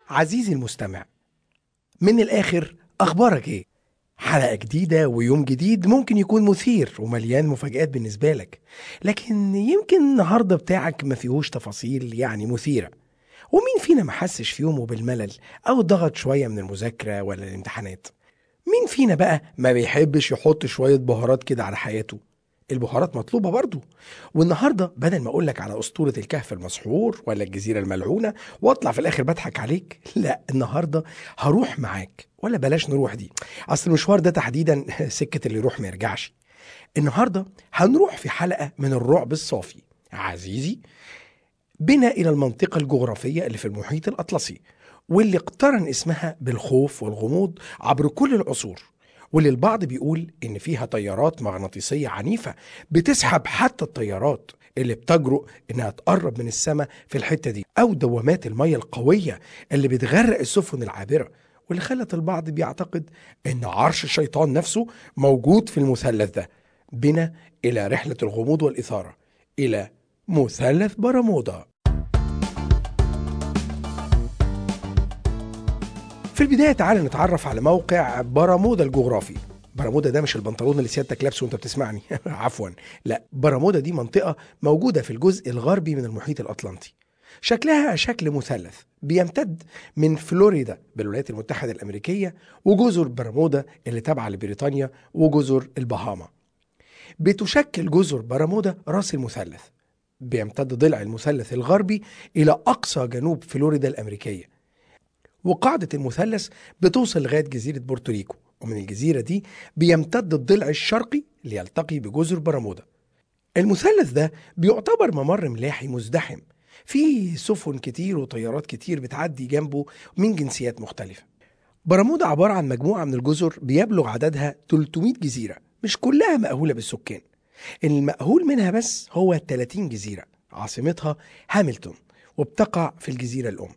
عزيزي المستمع من الآخر أخبارك إيه؟ حلقة جديدة ويوم جديد ممكن يكون مثير ومليان مفاجآت بالنسبة لك لكن يمكن النهاردة بتاعك ما فيهوش تفاصيل يعني مثيرة ومين فينا ما حسش في يومه بالملل أو ضغط شوية من المذاكرة ولا الامتحانات مين فينا بقى ما بيحبش يحط شوية بهارات كده على حياته البهارات مطلوبة برضو والنهاردة بدل ما أقولك على أسطورة الكهف المسحور ولا الجزيرة الملعونة وأطلع في الآخر بضحك عليك لا النهاردة هروح معاك ولا بلاش نروح دي أصل المشوار ده تحديدا سكة اللي يروح ما يرجعش النهاردة هنروح في حلقة من الرعب الصافي عزيزي بنا إلى المنطقة الجغرافية اللي في المحيط الأطلسي واللي اقترن اسمها بالخوف والغموض عبر كل العصور واللي البعض بيقول إن فيها تيارات مغناطيسية عنيفة بتسحب حتى الطيارات اللي بتجرؤ إنها تقرب من السماء في الحتة دي أو دوامات المية القوية اللي بتغرق السفن العابرة واللي خلت البعض بيعتقد إن عرش الشيطان نفسه موجود في المثلث ده بنا إلى رحلة الغموض والإثارة إلى مثلث برمودا في البداية تعال نتعرف على موقع برمودا الجغرافي برمودا ده مش البنطلون اللي سيادتك لابسه وانت بتسمعني عفوا لا برمودا دي منطقة موجودة في الجزء الغربي من المحيط الأطلنطي شكلها شكل مثلث بيمتد من فلوريدا بالولايات المتحدة الأمريكية وجزر برمودا اللي تابعة لبريطانيا وجزر البهاما بتشكل جزر برمودا راس المثلث بيمتد ضلع المثلث الغربي إلى أقصى جنوب فلوريدا الأمريكية وقاعدة المثلث بتوصل لغاية جزيرة بورتوريكو ومن الجزيرة دي بيمتد الضلع الشرقي ليلتقي بجزر برمودا المثلث ده بيعتبر ممر ملاحي مزدحم فيه سفن كتير وطيارات كتير بتعدي جنبه من جنسيات مختلفة برمودا عبارة عن مجموعة من الجزر بيبلغ عددها 300 جزيرة مش كلها مأهولة بالسكان المأهول منها بس هو 30 جزيرة عاصمتها هاملتون وبتقع في الجزيرة الأم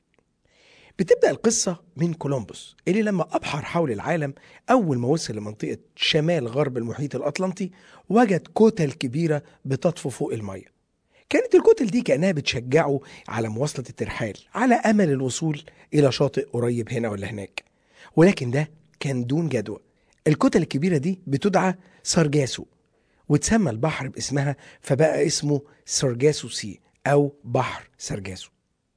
بتبدأ القصة من كولومبوس اللي لما أبحر حول العالم أول ما وصل لمنطقة شمال غرب المحيط الأطلنطي وجد كتل كبيرة بتطفو فوق المية كانت الكتل دي كأنها بتشجعه على مواصلة الترحال على أمل الوصول إلى شاطئ قريب هنا ولا هناك ولكن ده كان دون جدوى الكتل الكبيرة دي بتدعى سارجاسو وتسمى البحر باسمها فبقى اسمه سارجاسو سي أو بحر سارجاسو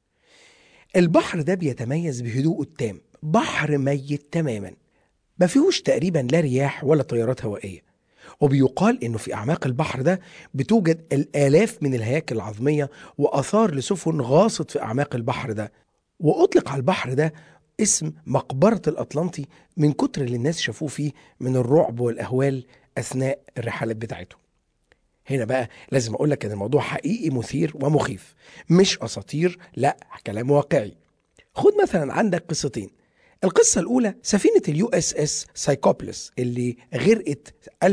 البحر ده بيتميز بهدوءه التام بحر ميت تماما ما فيهوش تقريبا لا رياح ولا طيارات هوائية وبيقال انه في اعماق البحر ده بتوجد الالاف من الهياكل العظميه واثار لسفن غاصت في اعماق البحر ده واطلق على البحر ده اسم مقبره الاطلنطي من كتر اللي الناس شافوه فيه من الرعب والاهوال اثناء الرحلات بتاعتهم هنا بقى لازم اقول لك ان الموضوع حقيقي مثير ومخيف مش اساطير لا كلام واقعي خد مثلا عندك قصتين القصة الأولى سفينة اليو اس اس سايكوبلس اللي غرقت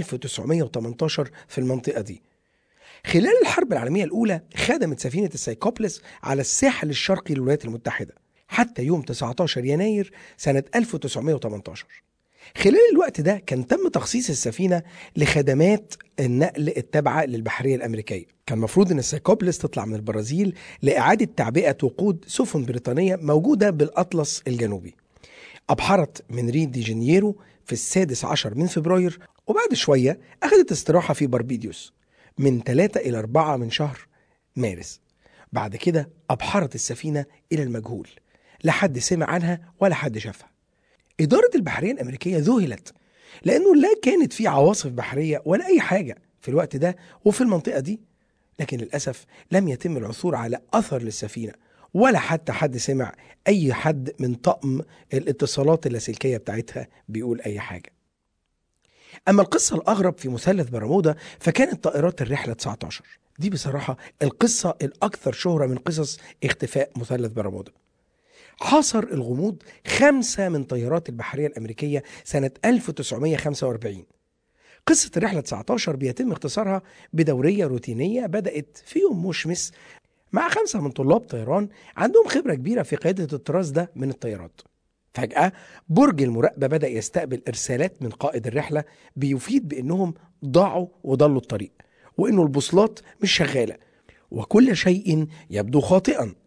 1918 في المنطقة دي خلال الحرب العالمية الأولى خدمت سفينة السايكوبلس على الساحل الشرقي للولايات المتحدة حتى يوم 19 يناير سنة 1918 خلال الوقت ده كان تم تخصيص السفينة لخدمات النقل التابعة للبحرية الأمريكية كان مفروض أن السايكوبلس تطلع من البرازيل لإعادة تعبئة وقود سفن بريطانية موجودة بالأطلس الجنوبي أبحرت من ريو دي جانيرو في السادس عشر من فبراير وبعد شوية أخذت استراحة في بربيديوس من 3 إلى 4 من شهر مارس بعد كده أبحرت السفينة إلى المجهول لا حد سمع عنها ولا حد شافها إدارة البحرية الأمريكية ذهلت لأنه لا كانت في عواصف بحرية ولا أي حاجة في الوقت ده وفي المنطقة دي لكن للأسف لم يتم العثور على أثر للسفينة ولا حتى حد سمع أي حد من طقم الاتصالات اللاسلكية بتاعتها بيقول أي حاجة أما القصة الأغرب في مثلث برمودا فكانت طائرات الرحلة 19 دي بصراحة القصة الأكثر شهرة من قصص اختفاء مثلث برمودا حاصر الغموض خمسة من طيارات البحرية الأمريكية سنة 1945 قصة الرحلة 19 بيتم اختصارها بدورية روتينية بدأت في يوم مشمس مع خمسة من طلاب طيران عندهم خبرة كبيرة في قيادة الطراز ده من الطيارات فجأة برج المراقبة بدأ يستقبل إرسالات من قائد الرحلة بيفيد بأنهم ضاعوا وضلوا الطريق وأنه البوصلات مش شغالة وكل شيء يبدو خاطئا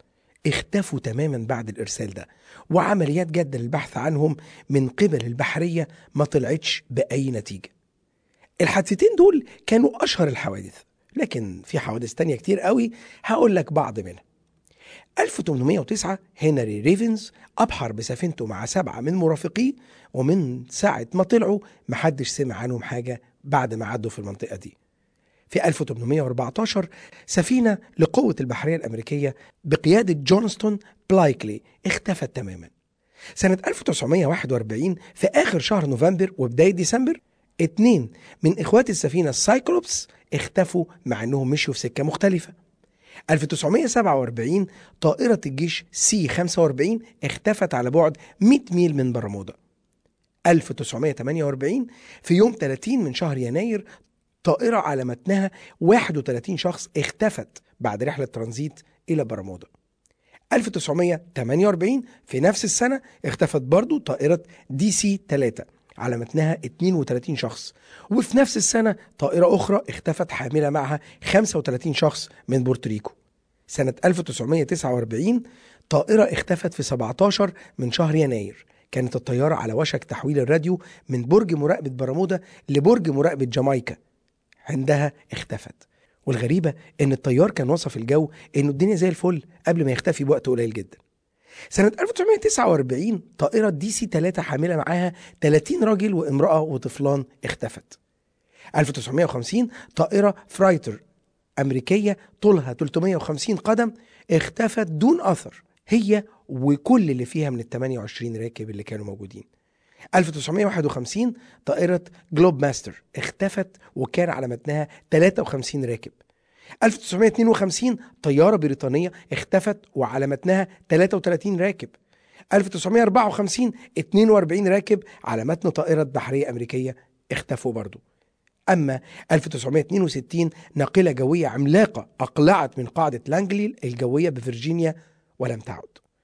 اختفوا تماما بعد الإرسال ده وعمليات جادة للبحث عنهم من قبل البحرية ما طلعتش بأي نتيجة الحادثتين دول كانوا أشهر الحوادث لكن في حوادث تانية كتير قوي هقول لك بعض منها 1809 هنري ريفنز أبحر بسفينته مع سبعة من مرافقيه ومن ساعة ما طلعوا محدش سمع عنهم حاجة بعد ما عدوا في المنطقة دي في 1814 سفينة لقوة البحرية الأمريكية بقيادة جونستون بلايكلي اختفت تماما سنة 1941 في آخر شهر نوفمبر وبداية ديسمبر اتنين من إخوات السفينة السايكلوبس اختفوا مع أنهم مشوا في سكة مختلفة 1947 طائرة الجيش سي 45 اختفت على بعد 100 ميل من برمودا 1948 في يوم 30 من شهر يناير طائرة على متنها 31 شخص اختفت بعد رحلة ترانزيت إلى برمودا 1948 في نفس السنة اختفت برضو طائرة دي سي 3 على متنها 32 شخص وفي نفس السنة طائرة أخرى اختفت حاملة معها 35 شخص من بورتوريكو سنة 1949 طائرة اختفت في 17 من شهر يناير كانت الطيارة على وشك تحويل الراديو من برج مراقبة برمودا لبرج مراقبة جامايكا عندها اختفت والغريبة إن الطيار كان وصف الجو إنه الدنيا زي الفل قبل ما يختفي بوقت قليل جدا سنة 1949 طائرة دي سي 3 حاملة معاها 30 راجل وامرأة وطفلان اختفت 1950 طائرة فرايتر أمريكية طولها 350 قدم اختفت دون أثر هي وكل اللي فيها من ال 28 راكب اللي كانوا موجودين 1951 طائرة جلوب ماستر اختفت وكان على متنها 53 راكب 1952 طيارة بريطانية اختفت وعلى متنها 33 راكب 1954 42 راكب على متن طائرة بحرية أمريكية اختفوا برضو أما 1962 ناقلة جوية عملاقة أقلعت من قاعدة لانجلي الجوية بفرجينيا ولم تعد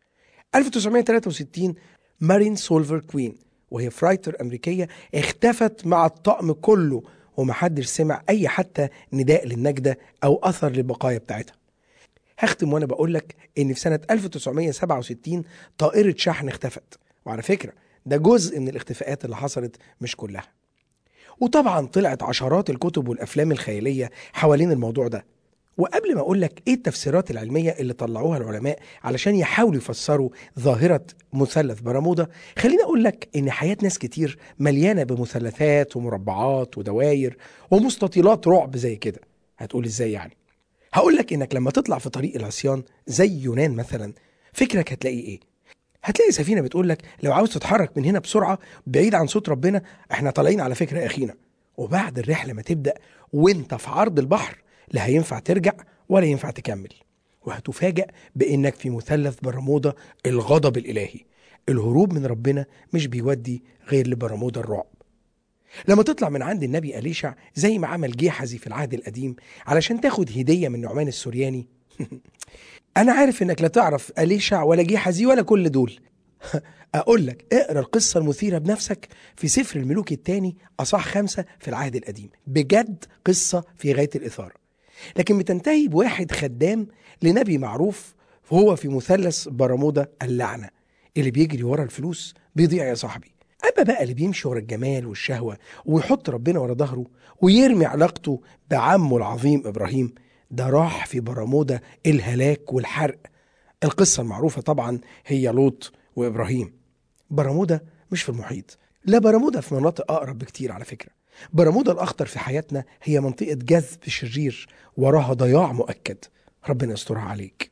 1963 مارين سولفر كوين وهي فرايتر أمريكية اختفت مع الطقم كله ومحدش سمع أي حتى نداء للنجدة أو أثر للبقايا بتاعتها هختم وأنا بقول لك إن في سنة 1967 طائرة شحن اختفت وعلى فكرة ده جزء من الاختفاءات اللي حصلت مش كلها وطبعا طلعت عشرات الكتب والأفلام الخيالية حوالين الموضوع ده وقبل ما اقول لك ايه التفسيرات العلميه اللي طلعوها العلماء علشان يحاولوا يفسروا ظاهره مثلث برمودا خليني اقول لك ان حياه ناس كتير مليانه بمثلثات ومربعات ودواير ومستطيلات رعب زي كده هتقول ازاي يعني هقول لك انك لما تطلع في طريق العصيان زي يونان مثلا فكرك هتلاقي ايه هتلاقي سفينه بتقول لك لو عاوز تتحرك من هنا بسرعه بعيد عن صوت ربنا احنا طالعين على فكره يا اخينا وبعد الرحله ما تبدا وانت في عرض البحر لا هينفع ترجع ولا ينفع تكمل وهتفاجأ بإنك في مثلث برمودا الغضب الإلهي الهروب من ربنا مش بيودي غير لبرمودا الرعب لما تطلع من عند النبي أليشع زي ما عمل جيحزي في العهد القديم علشان تاخد هدية من نعمان السورياني أنا عارف إنك لا تعرف أليشع ولا جيحزي ولا كل دول أقول لك اقرا القصة المثيرة بنفسك في سفر الملوك الثاني أصح خمسة في العهد القديم بجد قصة في غاية الإثارة لكن بتنتهي بواحد خدام لنبي معروف وهو في مثلث برمودا اللعنة اللي بيجري ورا الفلوس بيضيع يا صاحبي أما بقى اللي بيمشي ورا الجمال والشهوة ويحط ربنا ورا ظهره ويرمي علاقته بعمه العظيم إبراهيم ده راح في برمودا الهلاك والحرق القصة المعروفة طبعا هي لوط وإبراهيم برمودا مش في المحيط لا برمودا في مناطق أقرب بكتير على فكرة برمودا الأخطر في حياتنا هي منطقة جذب شرير وراها ضياع مؤكد ربنا يسترها عليك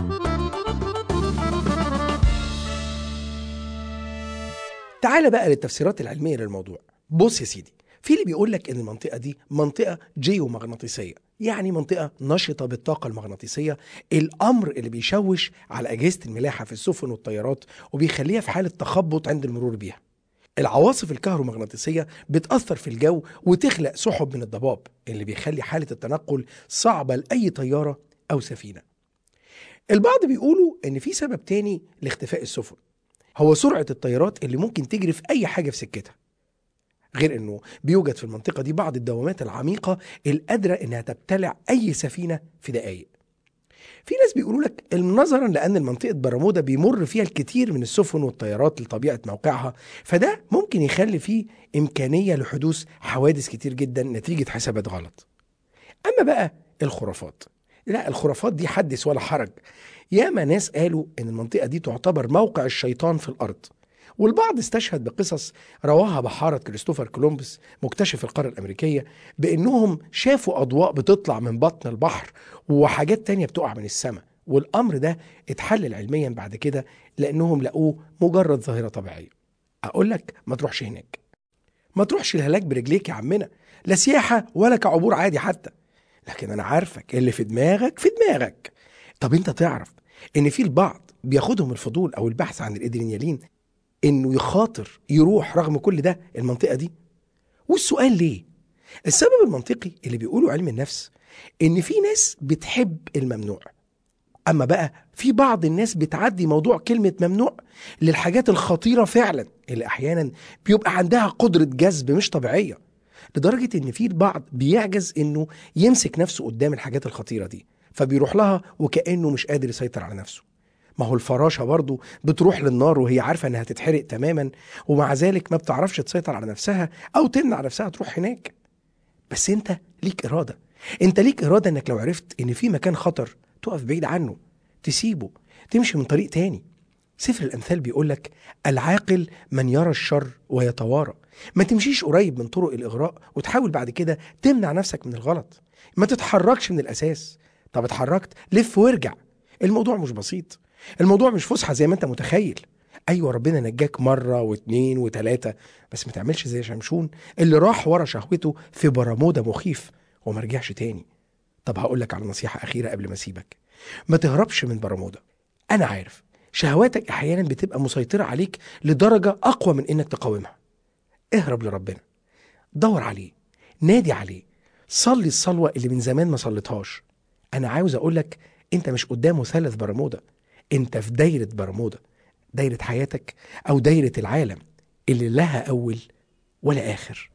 تعال بقى للتفسيرات العلمية للموضوع بص يا سيدي في اللي بيقول لك ان المنطقه دي منطقه جيومغناطيسيه يعني منطقه نشطه بالطاقه المغناطيسيه الامر اللي بيشوش على اجهزه الملاحه في السفن والطيارات وبيخليها في حاله تخبط عند المرور بيها العواصف الكهرومغناطيسية بتأثر في الجو وتخلق سحب من الضباب اللي بيخلي حالة التنقل صعبة لأي طيارة أو سفينة البعض بيقولوا إن في سبب تاني لاختفاء السفن هو سرعة الطيارات اللي ممكن تجري في أي حاجة في سكتها غير انه بيوجد في المنطقة دي بعض الدوامات العميقة القادرة انها تبتلع اي سفينة في دقايق في ناس بيقولوا لك نظرا لان منطقه برمودا بيمر فيها الكثير من السفن والطيارات لطبيعه موقعها فده ممكن يخلي فيه امكانيه لحدوث حوادث كتير جدا نتيجه حسابات غلط اما بقى الخرافات لا الخرافات دي حدث ولا حرج ياما ناس قالوا ان المنطقه دي تعتبر موقع الشيطان في الارض والبعض استشهد بقصص رواها بحارة كريستوفر كولومبس مكتشف القارة الأمريكية بأنهم شافوا أضواء بتطلع من بطن البحر وحاجات تانية بتقع من السماء والأمر ده اتحلل علميا بعد كده لأنهم لقوه مجرد ظاهرة طبيعية أقول لك ما تروحش هناك ما تروحش الهلاك برجليك يا عمنا لا سياحة ولا كعبور عادي حتى لكن أنا عارفك اللي في دماغك في دماغك طب أنت تعرف إن في البعض بياخدهم الفضول أو البحث عن الإدرينالين انه يخاطر يروح رغم كل ده المنطقه دي والسؤال ليه السبب المنطقي اللي بيقوله علم النفس ان في ناس بتحب الممنوع اما بقى في بعض الناس بتعدي موضوع كلمه ممنوع للحاجات الخطيره فعلا اللي احيانا بيبقى عندها قدره جذب مش طبيعيه لدرجه ان في البعض بيعجز انه يمسك نفسه قدام الحاجات الخطيره دي فبيروح لها وكانه مش قادر يسيطر على نفسه ما هو الفراشة برضو بتروح للنار وهي عارفة انها تتحرق تماما ومع ذلك ما بتعرفش تسيطر على نفسها او تمنع نفسها تروح هناك بس انت ليك ارادة انت ليك ارادة انك لو عرفت ان في مكان خطر تقف بعيد عنه تسيبه تمشي من طريق تاني سفر الامثال بيقولك العاقل من يرى الشر ويتوارى ما تمشيش قريب من طرق الاغراء وتحاول بعد كده تمنع نفسك من الغلط ما تتحركش من الاساس طب اتحركت لف وارجع الموضوع مش بسيط الموضوع مش فسحه زي ما انت متخيل ايوه ربنا نجاك مره واثنين وثلاثه بس ما تعملش زي شمشون اللي راح ورا شهوته في برمودا مخيف وما رجعش تاني طب هقول لك على نصيحه اخيره قبل ما اسيبك ما تهربش من برمودا انا عارف شهواتك احيانا بتبقى مسيطره عليك لدرجه اقوى من انك تقاومها اهرب لربنا دور عليه نادي عليه صلي الصلوه اللي من زمان ما صليتهاش انا عاوز اقول لك انت مش قدام مثلث برمودا انت في دايرة برمودا دايرة حياتك او دايرة العالم اللي لها اول ولا اخر